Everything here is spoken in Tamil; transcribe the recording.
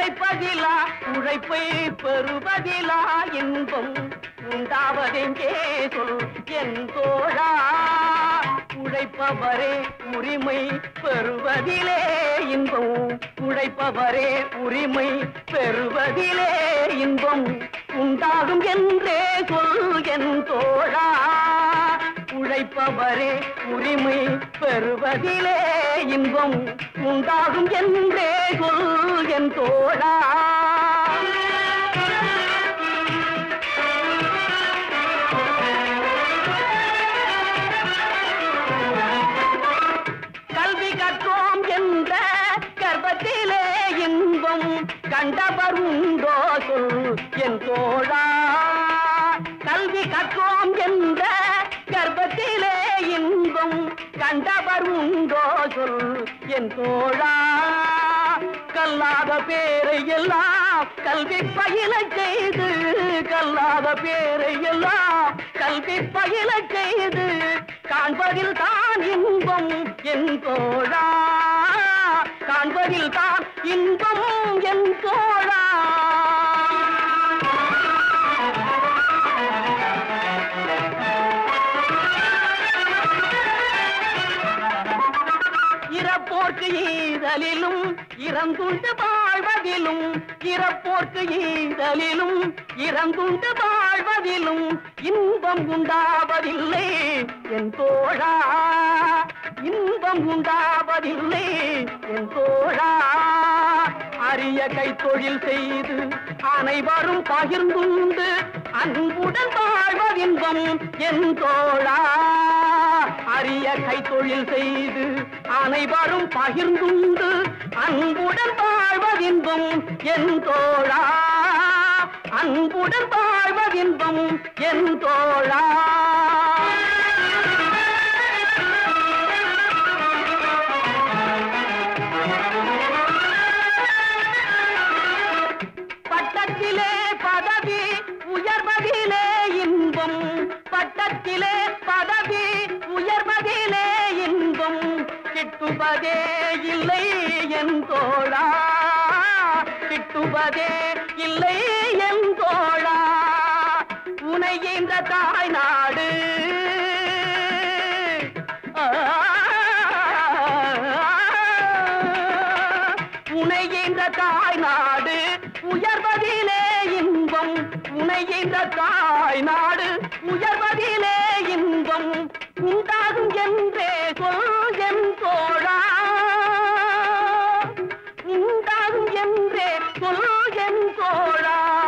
உழைப்பதிலா உழைப்பை பெறுவதிலா இன்பம் உண்டாவதெங்கே சொல் என் தோழா உழைப்பவரே உரிமை பெறுவதிலே இன்பம் உழைப்பவரே உரிமை பெறுவதிலே இன்பம் உண்டாகும் என்றே சொல் என் தோழா உழைப்பவரே உரிமை பெறுவதிலே இன்பம் உண்டாகும் என்றே சொல் என் தோழா கல்வி கற்றோம் என்ற கர்ப்பத்திலே இன்பம் கண்டவர் உண்டோ சொல் என் தோழா கல்வி கற்றோம் என்ற கர்ப்பத்திலே இன்பம் கண்டவர் உண்டோ சொல் என் தோழா கல்லாத பேரை எல்லாம் கல்வி பயில செய்து கல்லாத பேரை எல்லாம் கல்வி பயில செய்து காண்பதில் தான் இன்பம் என் தோழா காண்பதில் தான் இன்பம் என் தோழா இறப்போர்க்கு ஈதலிலும் இறந்துண்டு வாழ்வதிலும் இறப்போர்க்கு ஈதலிலும் இறந்துண்டு வாழ்வதிலும் இன்பம் உண்டாவதில்லை என் தோழா இன்பம் உண்டாவதில்லை என் தோழா அரிய கைத்தொழில் செய்து அனைவரும் பகிர்ந்துண்டு அன்புடன் வாழ்வதின்பம் என் தோழா அரிய கைத்தொழில் செய்து அனைவரும் பகிர்ந்துண்டு அன்புடன் வாழ்வதின்பம் என் தோழா அன்புடன் வாழ்வதின்பம் என் தோழா பட்டத்திலே பதவி உயர்வதிலே இன்பம் பட்டத்திலே பதவி உயர்வதிலே இன்பம் கிட்டுவதே இல்லை என் தோழா கிட்டுவதே இல்லை என் தோழா உனை இந்த தாய் நாடு உனை இந்த தாய் நாடு உயர்வதிலே இன்பம் உனை இந்த தாய் நாடு உயர்வதிலே இன்பம் உண்டாகும் என்றே சொல் என் தோழா உண்டாகும் என்றே சொல் என் தோழா